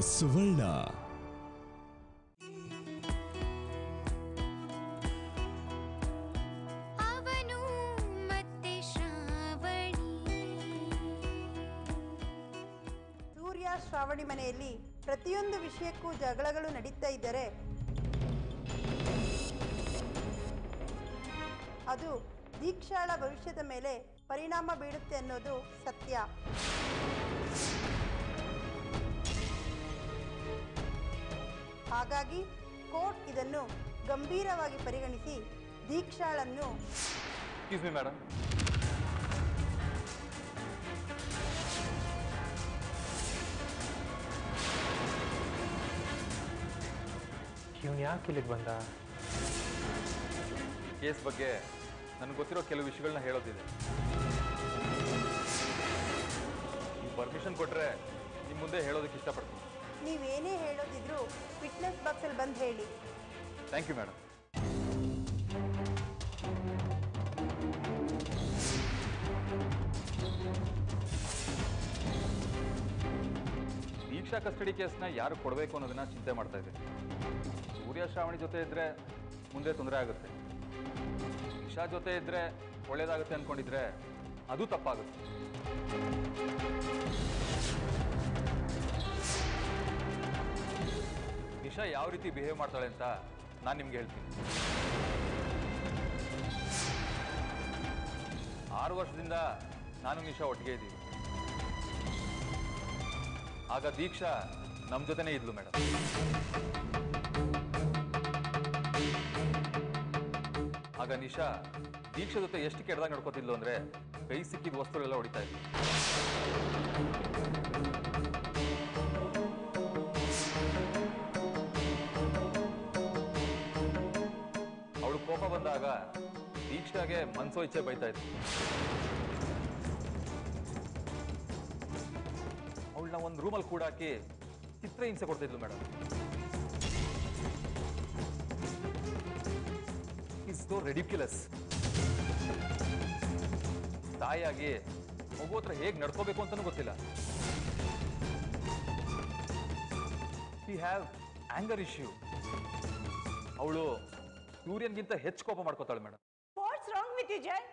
ಸುವರ್ಣ ಅವನು ಮತ್ತೆ ಶ್ರಾವಣಿ ಸೂರ್ಯ ಶ್ರಾವಣಿ ಮನೆಯಲ್ಲಿ ಪ್ರತಿಯೊಂದು ವಿಷಯಕ್ಕೂ ಜಗಳಗಳು ನಡೀತಾ ಇದ್ದರೆ ಅದು ದೀಕ್ಷಾಳ ಭವಿಷ್ಯದ ಮೇಲೆ ಪರಿಣಾಮ ಬೀಳುತ್ತೆ ಅನ್ನೋದು ಸತ್ಯ ಹಾಗಾಗಿ ಕೋರ್ಟ್ ಇದನ್ನು ಗಂಭೀರವಾಗಿ ಪರಿಗಣಿಸಿ ದೀಕ್ಷಾಳನ್ನು ಎಕ್ಸ್ಕ್ಯೂಸ್ ಮಿ ಮೇಡಮ್ ಇವನು ಯಾಕೆ ಇಲ್ಲಿಗೆ ಬಂದ ಕೇಸ್ ಬಗ್ಗೆ ನನಗೆ ಗೊತ್ತಿರೋ ಕೆಲವು ವಿಷಯಗಳನ್ನ ಹೇಳೋದಿದೆ ನೀವು ಪರ್ಮಿಷನ್ ಕೊಟ್ಟರೆ ನಿಮ್ಮ ಮುಂದೆ ಹೇಳೋದಕ್ಕೆ ಇಷ್ಟಪಡ್ತೀನಿ ನೀವೇನೇ ಹೇಳೋದಿದ್ರೂ ಫಿಟ್ನೆಸ್ ಬಾಕ್ಸಲ್ಲಿ ಬಂದು ಹೇಳಿ thank you madam Deeksha custody ಕೇಸ್ನ ಯಾರು ಕೊಡಬೇಕು ಅನ್ನೋದನ್ನ ಚಿಂತೆ ಮಾಡ್ತಾ ಇದ್ದೆ ಸೂರ್ಯ ಶ್ರಾವಣಿ ಜೊತೆ ಇದ್ರೆ ಮುಂದೆ ತೊಂದರೆ ಆಗುತ್ತೆ ಇಶಾ ಜೊತೆ ಇದ್ರೆ ಒಳ್ಳೇದಾಗುತ್ತೆ ಅನ್ಕೊಂಡಿದ್ರೆ ಅದು ತಪ್ಪಾಗುತ್ತೆ ನಿಶಾ ಯಾವ ರೀತಿ ಬಿಹೇವ್ ಮಾಡ್ತಾಳೆ ಅಂತ ನಾನು ನಿಮ್ಗೆ ಹೇಳ್ತೀನಿ ಆರು ವರ್ಷದಿಂದ ನಾನು ನಿಶಾ ಒಟ್ಟಿಗೆ ಇದ್ದೀವಿ ಆಗ ದೀಕ್ಷಾ ನಮ್ಮ ಜೊತೆನೇ ಇದ್ಲು ಮೇಡಮ್ ಆಗ ನಿಶಾ ದೀಕ್ಷಾ ಜೊತೆ ಎಷ್ಟು ಕೆಟ್ಟದಾಗ ನಡ್ಕೋತಿದ್ಲು ಅಂದ್ರೆ ಕೈ ಸಿಕ್ಕಿದ ವಸ್ತುಗಳೆಲ್ಲ ಹೊಡಿತಾ ಇದ್ಲು ಅವಳು ಕೋಪ ಬಂದಾಗ ದೀಕ್ಷಾಗೆ ಮನ್ಸೋ ಇಚ್ಛೆ ಬೈತಾ ಇದ್ಲು ಅವಳನ್ನ ಒಂದು ರೂಮಲ್ಲಿ ಕೂಡ ಹಾಕಿ ಚಿತ್ರ ಹಿಂಸೆ ಕೊಡ್ತಿದ್ಲು ಮೇಡಮ್ ಇಸ್ ಸೋ ರೆಡಿಕ್ಯುಲಸ್ ತಾಯಿಯಾಗಿ ಮಗು ಹತ್ರ ಹೇಗೆ ನಡ್ಕೋಬೇಕು ಅಂತಲೂ ಗೊತ್ತಿಲ್ಲ ವಿ ಹ್ಯಾವ್ ಆಂಗರ್ ಇಶ್ಯೂ ಅವಳು ಸೂರ್ಯನ್ಗಿಂತ ಹೆಚ್ಚು ಕೋಪ ಮಾಡ್ಕೋತಾಳೆ madam what's wrong with you Jai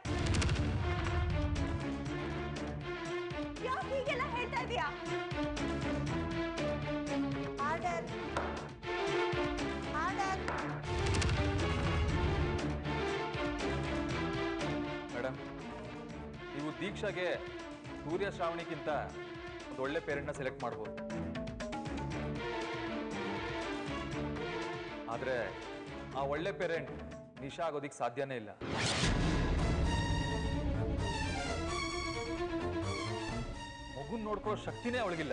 ಯಾಕೆ ಹೀಗೆಲ್ಲ ಹೇಳ್ತಾ ಇದೀಯಾ ಆರ್ಡರ್ ಆರ್ಡರ್ ಮೇಡಮ್ ನೀವು ದೀಕ್ಷಾಗೆ ಸೂರ್ಯ ಶ್ರಾವಣಿಗಿಂತ ಒಂದು ಒಳ್ಳೆ ಪೇರೆಂಟ್ನ ಸೆಲೆಕ್ಟ್ ಮಾಡ್ಬೋದು ಆದರೆ ಆ ಒಳ್ಳೆ ಪೇರೆಂಟ್ ನಿಶಾ ಆಗೋದಿಕ್ಕೆ ಸಾಧ್ಯನೇ ಇಲ್ಲ ಮಗುನ್ ನೋಡ್ಕೊಳ್ಳೋ ಶಕ್ತಿನೇ ಅವಳಿಗಿಲ್ಲ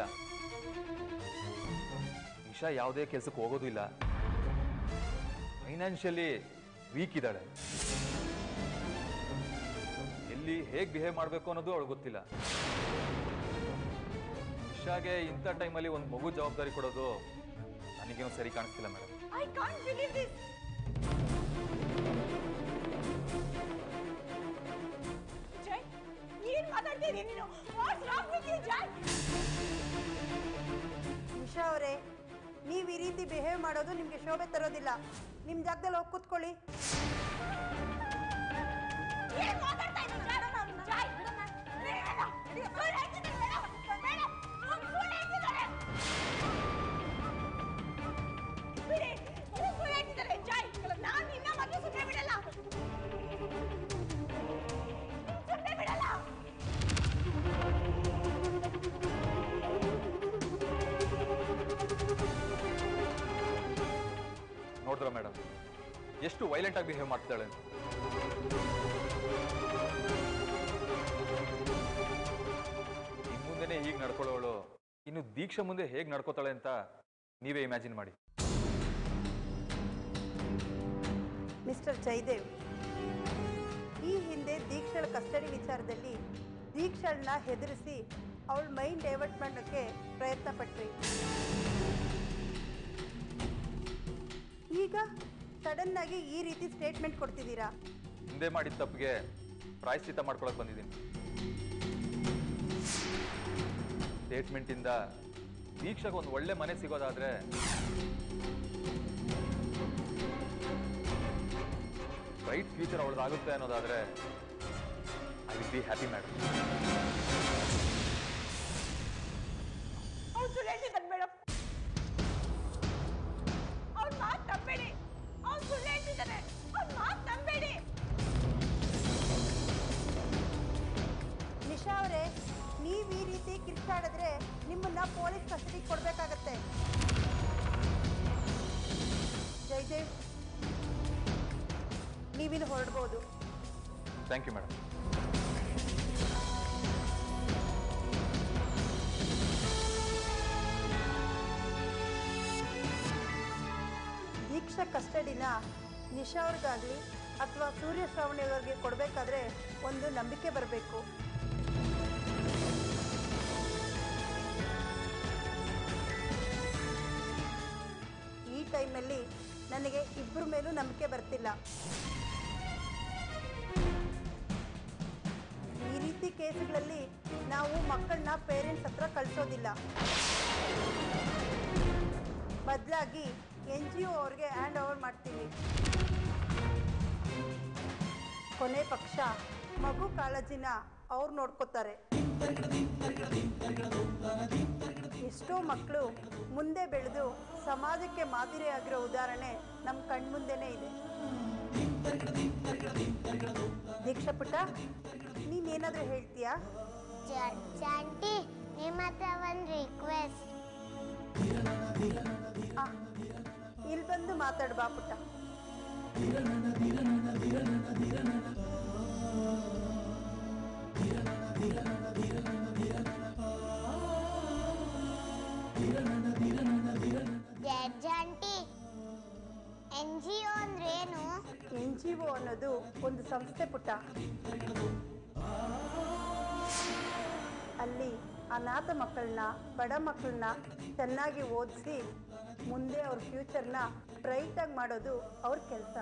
ನಿಶಾ ಯಾವುದೇ ಕೆಲಸಕ್ಕೆ ಹೋಗೋದು ಇಲ್ಲ ಫೈನಾನ್ಷಿಯಲಿ ವೀಕ್ ಇದ್ದಾಳೆ ಎಲ್ಲಿ ಹೇಗೆ ಬಿಹೇವ್ ಮಾಡಬೇಕು ಅನ್ನೋದು ಅವಳಿಗೆ ಗೊತ್ತಿಲ್ಲ ನಿಶಾಗೆ ಇಂಥ ಟೈಮಲ್ಲಿ ಒಂದು ಮಗು ಜವಾಬ್ದಾರಿ ಕೊಡೋದು ನನಗೇನೋ ಸರಿ ಕಾಣಿಸ್ತಿಲ್ಲ madam I can't believe this Jai ಏನ್ ಮಾತಾಡ್ತಿದೀಯ ನೀನು what's wrong with you Jai Nisha ಅವರೇ ನೀವು ಈ ರೀತಿ ಬಿಹೇವ್ ಮಾಡೋದು ನಿಮಗೆ ಶೋಭೆ ತರೋದಿಲ್ಲ ನಿಮ್ಮ ಜಾಗದಲ್ಲಿ ಹೋಗಿ ಕೂತ್ಕೊಳ್ಳಿ ಏನ್ ಮಾತಾಡ್ತಾ ಇದ್ದೀಯ ಜೈ ಬೇಡ ಸುಳ್ಳು ಹೇಳ್ತಿದ್ದಾರೆ ಬೇಡ ಬೇಡ ಅವ್ನು ಸುಳ್ಳು ಹೇಳ್ತಿದ್ದಾರೆ ಬಿಡಿ ಅವ್ನು ಸುಳ್ಳು ಹೇಳ್ತಿದ್ದಾರೆ ಜೈ ನಾನು ನಿನ್ನ ಮತ್ತೆ ಸುಮ್ಮನೆ ಬಿಡಲ್ಲ ಸುಮ್ಮನೆ ಬಿಡಲ್ಲ ನೋಡಿದ್ರ ಮೇಡಮ್ ಎಷ್ಟು ವೈಲೆಂಟ್ ಆಗಿ ಬಿಹೇವ್ ಮಾಡ್ತಾಳೆ ಅಂತ ಇನ್ ಮುಂದೆನೆ ಹೀಗೆ ನಡ್ಕೊಳ್ಳೋಳು ಇನ್ನು ದೀಕ್ಷಾ ಮುಂದೆ ಹೇಗೆ ನಡ್ಕೋತಾಳೆ ಅಂತ ನೀವೇ ಇಮ್ಯಾಜಿನ್ ಮಾಡಿ ಮಿಸ್ಟರ್ ಜಯದೇವ್ ಈ ಹಿಂದೆ ದೀಕ್ಷಳ ಕಸ್ಟಡಿ ವಿಚಾರದಲ್ಲಿ ದೀಕ್ಷಳನ್ನ ಹೆದರಿಸಿ ಅವಳ ಮೈಂಡ್ ಡೈವರ್ಟ್ ಮಾಡೋಕ್ಕೆ ಪ್ರಯತ್ನ ಪಟ್ರಿ ಈಗ ಸಡನ್ ಆಗಿ ಈ ರೀತಿ ಸ್ಟೇಟ್ಮೆಂಟ್ ಕೊಡ್ತಿದ್ದೀರಾ ಹಿಂದೆ ಮಾಡಿದ ತಪ್ಪಿಗೆ ಪ್ರಾಯಶ್ಚಿತ್ತ ಮಾಡ್ಕೊಳಕ್ ಬಂದಿದ್ದೀನಿ ಸ್ಟೇಟ್ಮೆಂಟಿಂದ ದೀಕ್ಷೆಗೆ ಒಂದು ಒಳ್ಳೆ ಮನೆ ಸಿಗೋದಾದ್ರೆ ಬ್ರೈಟ್ ಫ್ಯೂಚರ್ ಅವಳದಾಗುತ್ತೆ ಅನ್ನೋದಾದ್ರೆ I will be happy madam ಅವ್ನು ಸುಳ್ಳು ಹೇಳ್ತಿದ್ದಾನೆ ಮೇಡಮ್ ಅವ್ನ ಮಾತು ನಂಬೇಡಿ ಅವ್ನು ಸುಳ್ಳು ಹೇಳ್ತಿದ್ದಾನೆ ಅವ್ನ ಮಾತು ನಂಬೇಡಿ ನಿಶಾ ಅವರೇ ನೀವು ಈ ರೀತಿ ಕಿರ್ಚಾಡಿದ್ರೆ ನಿಮ್ಮನ್ನ ಪೊಲೀಸ್ ಕಸ್ಟಡಿಗೆ ಕೊಡಬೇಕಾಗತ್ತೆ ಜಯದೇವ್ ನೀವಿನ್ನು ಹೊರಡ್ಬೋದು ಥ್ಯಾಂಕ್ ಯು ಮೇಡಮ್ ದೀಕ್ಷಾ ಕಸ್ಟಡಿನ ನಿಶಾ ಅವ್ರಿಗಾಗಲಿ ಅಥವಾ ಸೂರ್ಯ ಶ್ರಾವಣಿ ಅವ್ರಿಗೆ ಕೊಡಬೇಕಾದ್ರೆ ಒಂದು ನಂಬಿಕೆ ಬರಬೇಕು ಈ ಟೈಮಲ್ಲಿ ನನಗೆ ಇಬ್ಬರ ಮೇಲೂ ನಂಬಿಕೆ ಬರ್ತಿಲ್ಲ ಈ ರೀತಿ ಕೇಸುಗಳಲ್ಲಿ ನಾವು ಮಕ್ಕಳನ್ನ ಪೇರೆಂಟ್ಸ್ ಹತ್ರ ಕಳಿಸೋದಿಲ್ಲ ಬದಲಾಗಿ ಎನ್ ಜಿ ಒ ಅವ್ರಿಗೆ ಹ್ಯಾಂಡ್ ಓವರ್ ಮಾಡ್ತೀವಿ ಕೊನೆ ಪಕ್ಷ ಮಗು ಕಾಳಜಿನ ಅವ್ರು ನೋಡ್ಕೋತಾರೆ ಎಷ್ಟೋ ಮಕ್ಕಳು ಮುಂದೆ ಬೆಳೆದು ಸಮಾಜಕ್ಕೆ ಮಾದರಿಯಾಗಿರೋ ಉದಾಹರಣೆ ನಮ್ಮ ಕಣ್ಮುಂದೆನೇ ಇದೆ ದೀಕ್ಷಾ ಪುಟ್ಟ ನೀನೇನಾದರೂ ಹೇಳ್ತೀಯಾ ಆಂಟಿ ನಿಮ್ಮ ಹತ್ರ ಒಂದು ರಿಕ್ವೆಸ್ಟ್ ಆ, ಇಲ್ಲಿ ಬಂದು ಮಾತಾಡು ಬಾ ಪುಟ್ಟ judge aunty N G O ಅಂದ್ರೆ ಏನು ಎನ್ ಜಿ ಒ ಅನ್ನೋದು ಒಂದು ಸಂಸ್ಥೆ ಪುಟ್ಟ ಅಲ್ಲಿ ಅನಾಥ ಮಕ್ಕಳನ್ನ ಬಡ ಮಕ್ಕಳನ್ನ ಚೆನ್ನಾಗಿ ಓದಿಸಿ ಮುಂದೆ ಅವ್ರ ಫ್ಯೂಚರ್ನ ಬ್ರೈಟಾಗಿ ಮಾಡೋದು ಅವ್ರ ಕೆಲಸ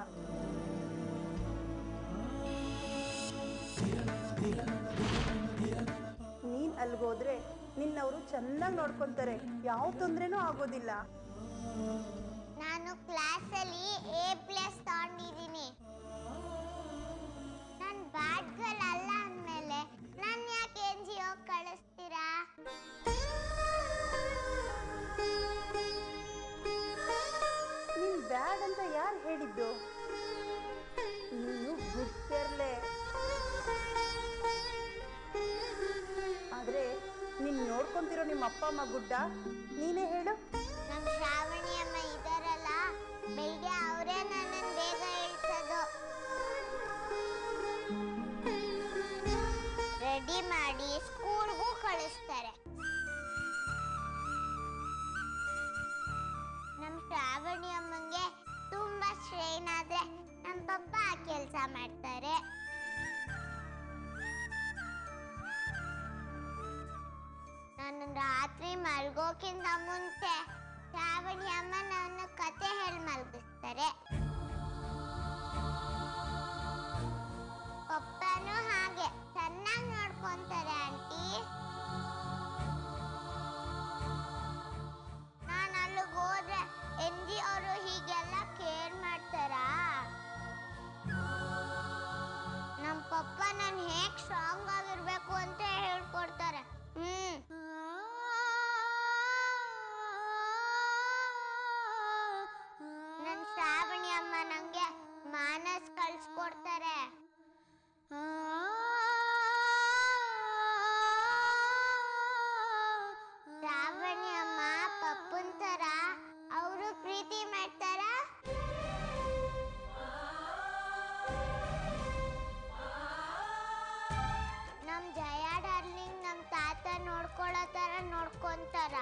ನೀನು ಅಲ್ಲಿಗೋದ್ರೆ ನಿನ್ನವರು ಚೆನ್ನಾಗಿ ನೋಡ್ಕೊತಾರೆ ಯಾವ ತೊಂದರೆನೂ ಆಗೋದಿಲ್ಲ ನಾನು ಕ್ಲಾಸಲ್ಲಿ ಎ ಪ್ಲಸ್ ತಗೊಂಡಿದ್ದೀನಿ ನಾನು ಬ್ಯಾಡ್ ಗರ್ಲ್ ಅಲ್ಲ ಅಂದಮೇಲೆ ನಾನು ಯಾಕೆ ಎನ್ ಜಿ ಒ ಕಳಿಸ್ತೀರಾ ನೀನ್ ಬ್ಯಾಡ್ ಅಂತ ಯಾರು ಹೇಳಿದ್ದು ನೀನು ಗುಡ್ ಕೇರ್ಲೆ ಆದ್ರೆ ನೀನ್ ನೋಡ್ಕೊಂತಿರೋ ನಿಮ್ಮ ಅಪ್ಪ ಅಮ್ಮ ಗುಡ್ಡ ನೀನೇ ಹೇಳು ನಮ್ಮ ಶ್ರಾವಣಿ ಅಮ್ಮ ಇದಾರಲ್ಲ ಬೆಳಿಗ್ಗೆ ಅವರೇ ನನ್ನನ್ನು ಬೇಗ ಇಳಿಸೋದು ರೆಡಿ ಮಾಡಿ ಸ್ಕೂಲ್ಗೂ ಕಳಿಸ್ತಾರೆ ನಮ್ಮ ಶ್ರಾವಣಿ ಅಮ್ಮಂಗೆ ತುಂಬಾ ಸ್ಟ್ರೈನ್ ಆದ್ರೆ ನಮ್ಮ ಪಪ್ಪ ಆ ಕೆಲಸ ಮಾಡ್ತಾರೆ ನಾನು ರಾತ್ರಿ ಮಲ್ಗೋಕ್ಕಿಂತ ಮುಂಚೆ ಶ್ರಾವಣಿ ಅಮ್ಮ ನನ್ನ ಕತೆ ಹೇಳಿ ಮಲಗಿಸ್ತಾರೆ ಪಪ್ಪನೂ ಹಾಗೆ ಚೆನ್ನಾಗಿ ನೋಡ್ಕೊಂತಾರೆ ಆಂಟಿ ನಾನು ಅಲ್ಲಿಗೆ ಹೋದ್ರೆ ಎನ್ ಜಿ ಅವರು ಹೀಗೆಲ್ಲ ಕೇರ್ ಮಾಡ್ತಾರಾ ನಮ್ಮ ಪಪ್ಪ ನಾನು ಹೇಗೆ ಸ್ಟ್ರಾಂಗ್ ಆಗಿರ್ಬೇಕು ಅಂತ ಹೇಳ್ಕೊಡ್ತಾರೆ ಹ್ಮ್ ನನ್ನ ಶ್ರಾವಣಿ ಅಮ್ಮ ನಂಗೆ ಮಾನಸ್ ಕಳ್ಸ್ಕೊಡ್ತಾರೆ ಶ್ರಾವಣಿ ಅಮ್ಮ ಪಪ್ಪನ್ ತರ ಅವರು ಪ್ರೀತಿ ಮಾಡ್ತಾರ ನಮ್ ಜಯ ಡಾರ್ಲಿಂಗ್ ನಮ್ ತಾತ ನೋಡ್ಕೊಳ್ಳೋ ತರ ನೋಡ್ಕೊಂತಾರ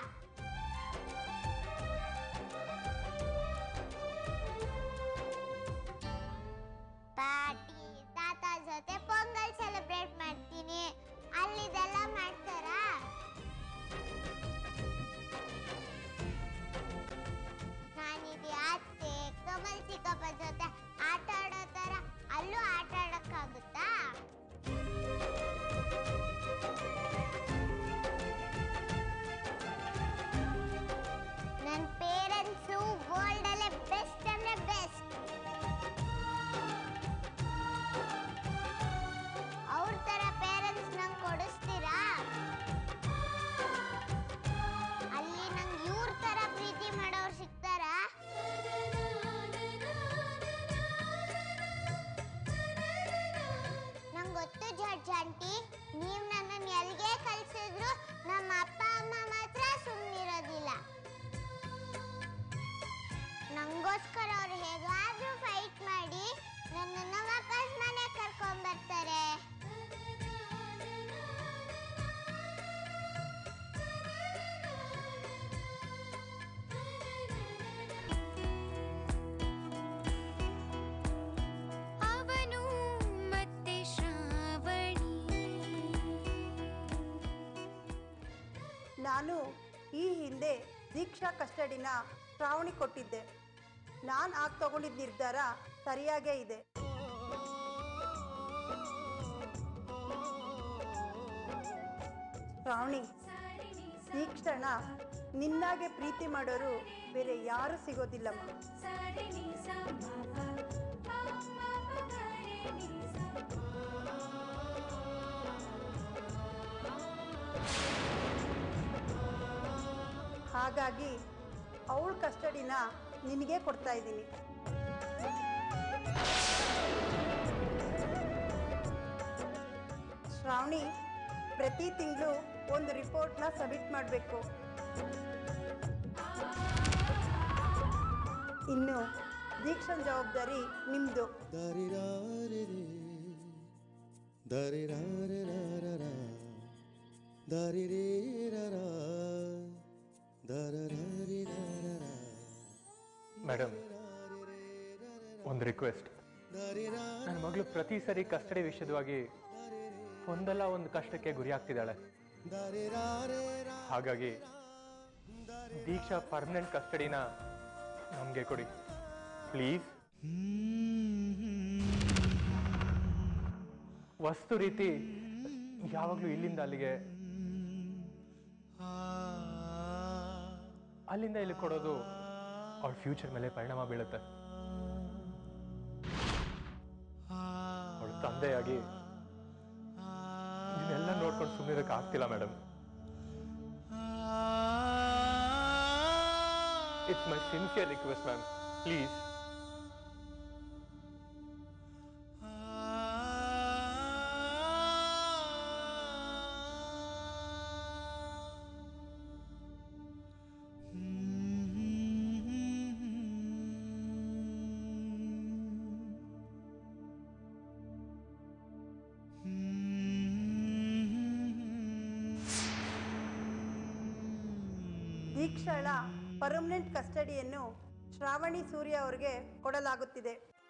ಪಾರ್ಟಿ ತಾತ ಜೊತೆ ಪೊಂಗಲ್ ಸೆಲೆಬ್ರೇಟ್ ಮಾಡ್ತೀನಿ ಅಲ್ಲಿದೆಲ್ಲ ಮಾಡ್ತಾರಾ ನಾನಿದೆ ಅತ್ತೆ ಕಮಲ್ ಚಿಕ್ಕಪ್ಪ ಜೊತೆ ಆಟ ಆಡೋ ತರ ಅಲ್ಲೂ ಆಟ ಆಡಕ್ಕಾಗುತ್ತಾ ನಾನು ಈ ಹಿಂದೆ ದೀಕ್ಷಾ ಕಸ್ಟಡಿನ ಶ್ರಾವಣಿ ಕೊಟ್ಟಿದ್ದೆ ನಾನು ಆಗ ತಗೊಂಡಿದ್ದ ನಿರ್ಧಾರ ಸರಿಯಾಗೇ ಇದೆ ಶ್ರಾವಣಿ ದೀಕ್ಷಣ ನಿನ್ನಾಗೆ ಪ್ರೀತಿ ಮಾಡೋರು ಬೇರೆ ಯಾರು ಸಿಗೋದಿಲ್ಲಮ್ಮ ಹಾಗಾಗಿ ಅವಳ ಕಸ್ಟಡಿನ ನಿನಗೆ ಕೊಡ್ತಾ ಇದ್ದೀನಿ ಶ್ರಾವಣಿ ಪ್ರತಿ ತಿಂಗಳು ಒಂದು ರಿಪೋರ್ಟ್ನ ಸಬ್ಮಿಟ್ ಮಾಡಬೇಕು ಇನ್ನು ದೀಕ್ಷನ್ ಜವಾಬ್ದಾರಿ ನಿಮ್ಮದು ದರಿರಾರಿರೆ ದರಿರಾರಿರಾರರ ದರಿರೇರರ ದರರಾರಿರಾರರ ಮೇಡಮ್ ಒಂದು ರಿಕ್ವೆಸ್ಟ್ ನನ್ನ ಮಗಳು ಪ್ರತಿ ಸರಿ ಕಸ್ಟಡಿ ವಿಷಯವಾಗಿ ಒಂದಲ್ಲ ಒಂದು ಕಷ್ಟಕ್ಕೆ ಗುರಿ ಆಗ್ತಿದ್ದಾಳೆ ಹಾಗಾಗಿ ದೀಕ್ಷಾ ಪರ್ಮನೆಂಟ್ ಕಸ್ಟಡಿನ ನಮಗೆ ಕೊಡಿ ಪ್ಲೀಸ್ ವಸ್ತು ರೀತಿ ಯಾವಾಗಲೂ ಇಲ್ಲಿಂದ ಅಲ್ಲಿಗೆ ಅಲ್ಲಿಂದ ಇಲ್ಲಿ ಕೊಡೋದು ಅವಳ ಫ್ಯೂಚರ್ ಮೇಲೆ ಪರಿಣಾಮ ಬೀಳುತ್ತೆ ಅವಳ ತಂದೆಯಾಗಿ ಇದನ್ನೆಲ್ಲ ನೋಡ್ಕೊಂಡು ಸುಮ್ಮನಿರಕ್ಕೆ ಆಗ್ತಿಲ್ಲ madam it's my sincere request ma'am please ದೀಕ್ಷಳ ಪರ್ಮನೆಂಟ್ ಕಸ್ಟಡಿಯನ್ನು ಶ್ರಾವಣಿ ಸೂರ್ಯ ಅವರಿಗೆ ಕೊಡಲಾಗುತ್ತಿದೆ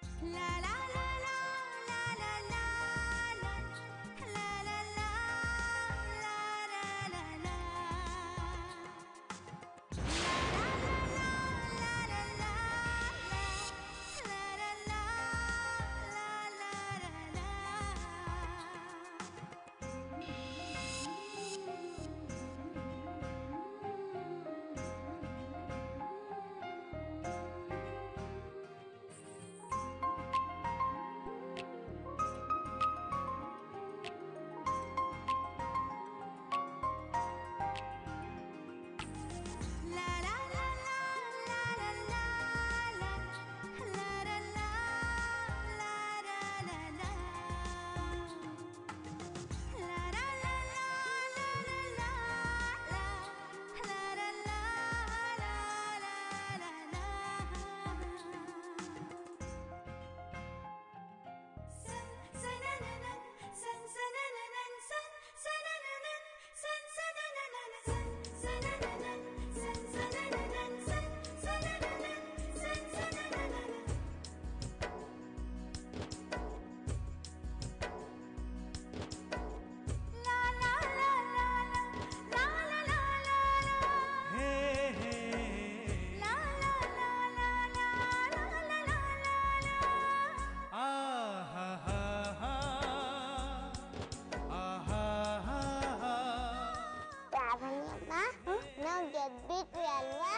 ಶ್ರಾವಣಿಯಮ್ಮ ನಾವು ಗೆದ್ಬಿಟ್ವಿ ಅಲ್ವಾ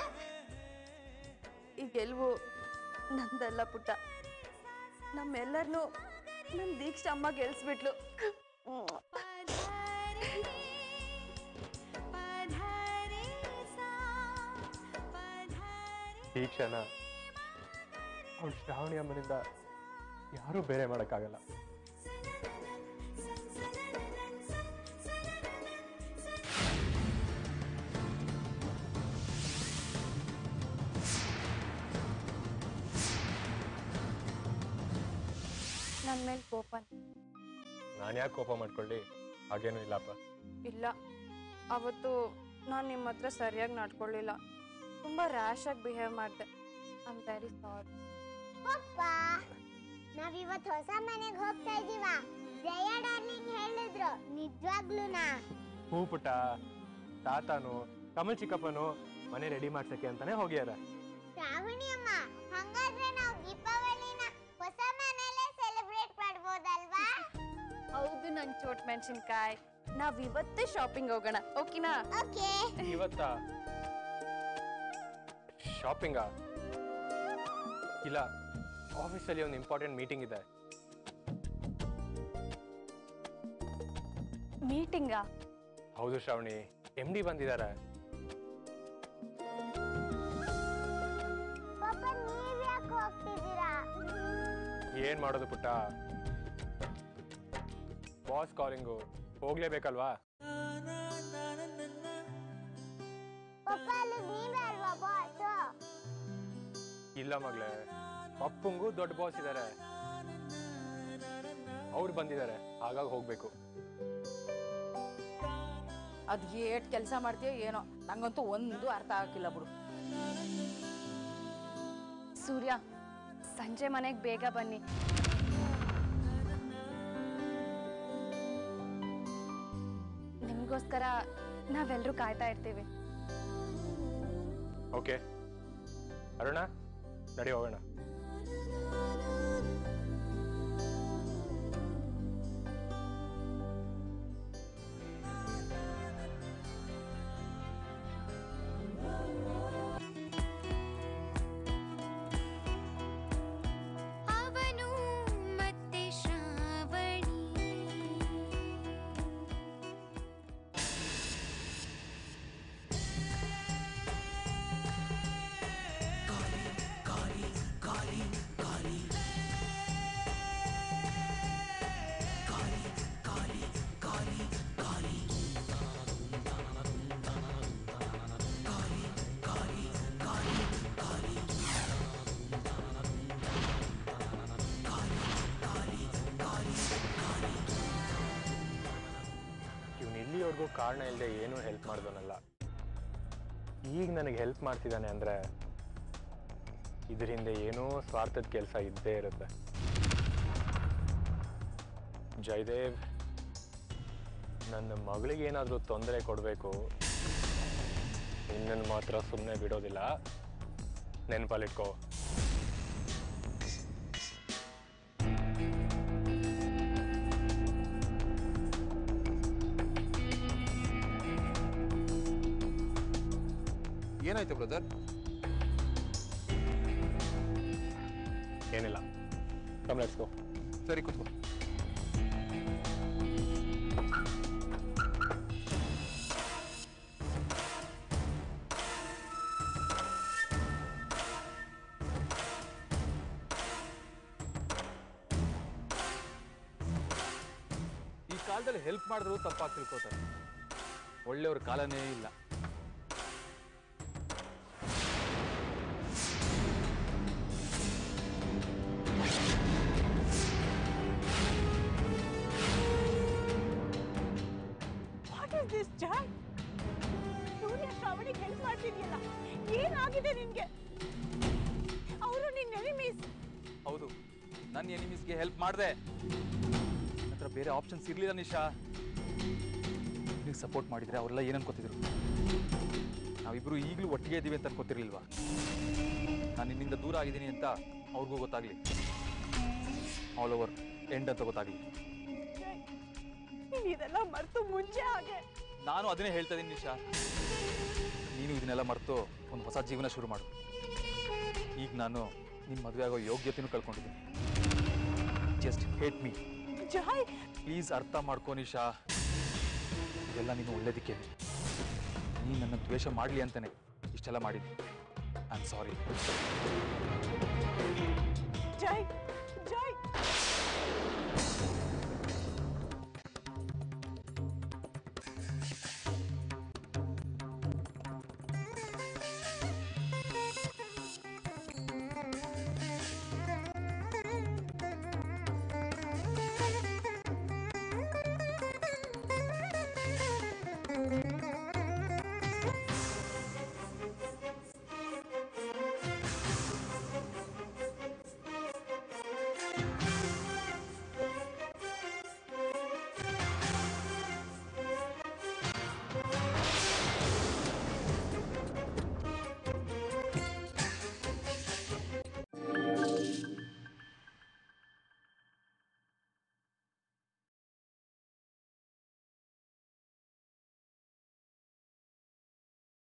ಈ ಗೆಲುವು ನಂದಲ್ಲ ಪುಟ್ಟ ನಮ್ಮೆಲ್ಲರನ್ನೂ ನಮ್ಮ ದೀಕ್ಷಾ ಅಮ್ಮ ಗೆಲ್ಸ್ಬಿಟ್ಲು ದೀಕ್ಷಾನ ಅವಳು ಶ್ರಾವಣಿ ಅಮ್ಮನಿಂದ ಯಾರೂ ಬೇರೆ ಮಾಡೋಕ್ಕಾಗಲ್ಲ ನನ್ನ ಮೇಲೆ ಕೋಪ ನಾನು ಯಾಕೆ ಕೋಪ ಮಾಡ್ಕೊಳ್ಳಿ ಹಾಗೇನೂ ಇಲ್ಲಪ್ಪ ಇಲ್ಲ ಅವತ್ತು ನಾನು ನಿಮ್ಮ ಹತ್ರ ಸರಿಯಾಗಿ ನಡ್ಕೊಳ್ಳಿಲ್ಲ ತುಂಬ ರ್ಯಾಶಾಗಿ ಬಿಹೇವ್ ಮಾಡಿದೆ ಐ ಆಮ್ ವೆರಿ ಸಾರಿ ಅಪ್ಪ ನಾವಿವತ್ತು ಹೊಸ ಮನೆಗೆ ಹೋಗ್ತಾ ಇದೀವ ಜಯ ಡಾರ್ಲಿಂಗ್ ಹೇಳಿದ್ರು ನಿಜವಾಗ್ಲೂನಾ ಹೂ ಪುಟ್ಟ ತಾತನು ಕಮಲ್ ಚಿಕ್ಕಪ್ಪನು ಮನೆ ರೆಡಿ ಮಾಡ್ಸಕ್ಕೆ ಅಂತಾನೆ ಹೋಗ್ಯಾರ ಶ್ರಾವಣಿ ಅಮ್ಮ ಹಂಗಾದ್ರೆ ನಾವು ದೀಪಾವಳಿನ ಹೊಸ ಮನೆಯಲ್ಲೇ ಸೆಲೆಬ್ರೇಟ್ ಮಾಡ್ಬೋದಲ್ವಾ ಹೌದು ನನ್ ಚೋಟ್ ಮೆಣಸಿನ್ಕಾಯ್ ನಾವ್ ಇವತ್ತೇ ಶಾಪಿಂಗ್ ಹೋಗೋಣ ಓಕೆನಾ ಓಕೆ ಇವತ್ತ ಶಾಪಿಂಗಾ ಇಲ್ಲ ಆಫೀಸಲ್ಲಿ ಒಂದು ಇಂಪಾರ್ಟೆಂಟ್ ಮೀಟಿಂಗ್ ಇದೆ ಮೀಟಿಂಗಾ ಹೌದು ಶ್ರಾವಣಿ ಎಮ್ ಡಿ ಬಂದಿದ್ದಾರೆ ಪಾಪ ನೀವ್ ಯಾಕೆ ಹೋಗ್ತಿದ್ದೀರಾ ಏನ್ ಮಾಡೋದು ಪುಟ್ಟ ಬಾಸ್ ಕಾಲಿಂಗು ಹೋಗ್ಲೇಬೇಕಲ್ವಾ ಪಾಪ ಅಲ್ಲಿ ನೀವೇ ಅಲ್ವಾ ಬಾಸ್ ಇಲ್ಲ ಮಗಳೇ ಪಪ್ಪಂಗೂ ದೊಡ್ಡ ಬಾಸ್ ಇದ್ದಾರೆ ಅವ್ರು ಬಂದಿದ್ದಾರೆ ಹಾಗಾಗಿ ಹೋಗ್ಬೇಕು ಅದು ಏಟ್ ಕೆಲಸ ಮಾಡ್ತೀಯೋ ಏನೋ ನಂಗಂತೂ ಒಂದು ಅರ್ಥ ಆಗಿಲ್ಲ ಬಿಡು ಸೂರ್ಯ ಸಂಜೆ ಮನೆಗೆ ಬೇಗ ಬನ್ನಿ ನಿಮಗೋಸ್ಕರ ನಾವೆಲ್ಲರೂ ಕಾಯ್ತಾ ಇರ್ತೀವಿ ಓಕೆ ಅರುಣ ನಡಿ ಹೋಗೋಣ ಅವನು ಮತ್ತೆ ಶ್ರಾವಣಿ ಇವನು ಇಲ್ಲಿವರೆಗೂ ಕಾರಣ ಇಲ್ಲದೆ ಏನೂ ಹೆಲ್ಪ್ ಮಾಡ್ದೋನಲ್ಲ ಈಗ ನನಗೆ ಹೆಲ್ಪ್ ಮಾಡ್ತಿದ್ದಾನೆ ಅಂದರೆ ಇದ್ರ ಹಿಂದೆ ಏನೋ ಸ್ವಾರ್ಥದ ಕೆಲಸ ಇದ್ದೇ ಇರುತ್ತೆ ಜಯದೇವ್ ನನ್ನ ಮಗಳಿಗೆ ಏನಾದರೂ ತೊಂದರೆ ಕೊಡಬೇಕು ನಿನ್ನನ್ನು ಮಾತ್ರ ಸುಮ್ಮನೆ ಬಿಡೋದಿಲ್ಲ ನೆನಪಲ್ಲಿಟ್ಕೋ ಏನಾಯ್ತು ಬ್ರದರ್ ಏನಿಲ್ಲ ಕಮ್ ಲೆಟ್ಸ್ ಗೋ ಸರಿ ಕೂತ್ಕೋ ಈ ಕಾಲದಲ್ಲಿ ಹೆಲ್ಪ್ ಮಾಡಿದ್ರು ತಪ್ಪಾಗಿ ತಿಳ್ಕೊತಾರೆ ಒಳ್ಳೆಯವ್ರ ಕಾಲನೇ ಇಲ್ಲ what is this Jai Surya ಶ್ರಾವಣಿಗೆ ಹೆಲ್ಪ್ ಮಾಡ್ತಿದ್ಯಲ್ಲ ಏನಾಗಿದೆ ನಿನ್ಗೆ ಅವರು ನಿನ್ನ ಎನಿಮೀಸ್ ಹೌದು ನನ್ನ ಎನಿಮೀಸ್ಗೆ ಹೆಲ್ಪ್ ಮಾಡಿದೆ ಹತ್ರ ಬೇರೆ ಆಪ್ಷನ್ಸ್ ಇರಲಿಲ್ಲ ನಿಶಾ ನೀವು ಸಪೋರ್ಟ್ ಮಾಡಿದ್ರೆ ಅವರೆಲ್ಲ ಏನು ಅನ್ಕೋತಿದ್ರು ನಾವಿಬ್ರು ಈಗಲೂ ಒಟ್ಟಿಗೆ ಇದ್ದೀವಿ ಅಂತ ಅನ್ಕೋತಿರ್ಲಿಲ್ವಾ ನಾನು ನಿನ್ನಿಂದ ದೂರ ಆಗಿದ್ದೀನಿ ಅಂತ ಅವ್ರಿಗೂ ಗೊತ್ತಾಗ್ಲಿ ಆಲ್ ಓವರ್ ಎಂಡ್ ಅಂತ ಗೊತ್ತಾಗ್ಲಿ ನೀನ್ ಇದೆಲ್ಲ ಮರ್ತು ಮುಂಚೆ ಹಾಗೆ ನಾನು ಅದನ್ನೇ ಹೇಳ್ತಾ ಇದ್ದೀನಿ ನಿಶಾ ನೀನು ಇದನ್ನೆಲ್ಲ ಮರೆತು ಒಂದು ಹೊಸ ಜೀವನ ಶುರು ಮಾಡು ಈಗ ನಾನು ನಿಮ್ಮ ಮದುವೆ ಆಗೋ ಯೋಗ್ಯತೆನೂ ಕಳ್ಕೊಂಡಿದ್ದೀನಿ just hate me Jai please ಅರ್ಥ ಮಾಡ್ಕೋ ನಿಶಾ ಇದೆಲ್ಲ ನೀನು ಒಳ್ಳೇದಕ್ಕೆ ನೀನು ನನ್ನ ದ್ವೇಷ ಮಾಡಲಿ ಅಂತಾನೆ ಇಷ್ಟೆಲ್ಲ ಮಾಡಿದ್ದೆ ಐ ಆಮ್ ಸಾರಿ ಜಾಯ್